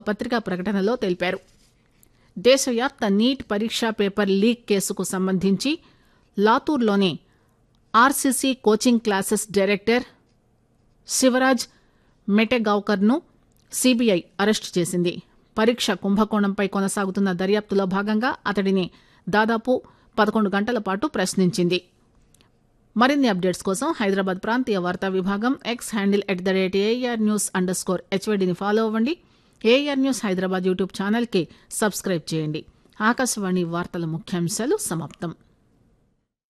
పత్రికా ప్రకటనలో తెలిపారు దేశవ్యాప్త నీట్ పరీక్షా పేపర్ లీక్ కేసుకు సంబంధించి లాతూర్లోని RCC coaching classes director Shivraj మెటెగావ్కర్ను సీబీఐ అరెస్టు చేసింది పరీక్ష కుంభకోణంపై కొనసాగుతున్న దర్యాప్తులో భాగంగా అతడిని దాదాపు పదకొండు గంటల పాటు ప్రశ్నించింది మరిన్ని అప్డేట్స్ కోసం హైదరాబాద్ ప్రాంతీయ వార్తా విభాగం X handle at the rate AR news underscore హెచ్వైడిని ఫాలో అవ్వండి ఏఆర్ న్యూస్ హైదరాబాద్ యూట్యూబ్ ఛానల్కి సబ్స్క్రైబ్ చేయండి ఆకాశవాణి వార్తల ముఖ్యాంశాలు సమాప్తం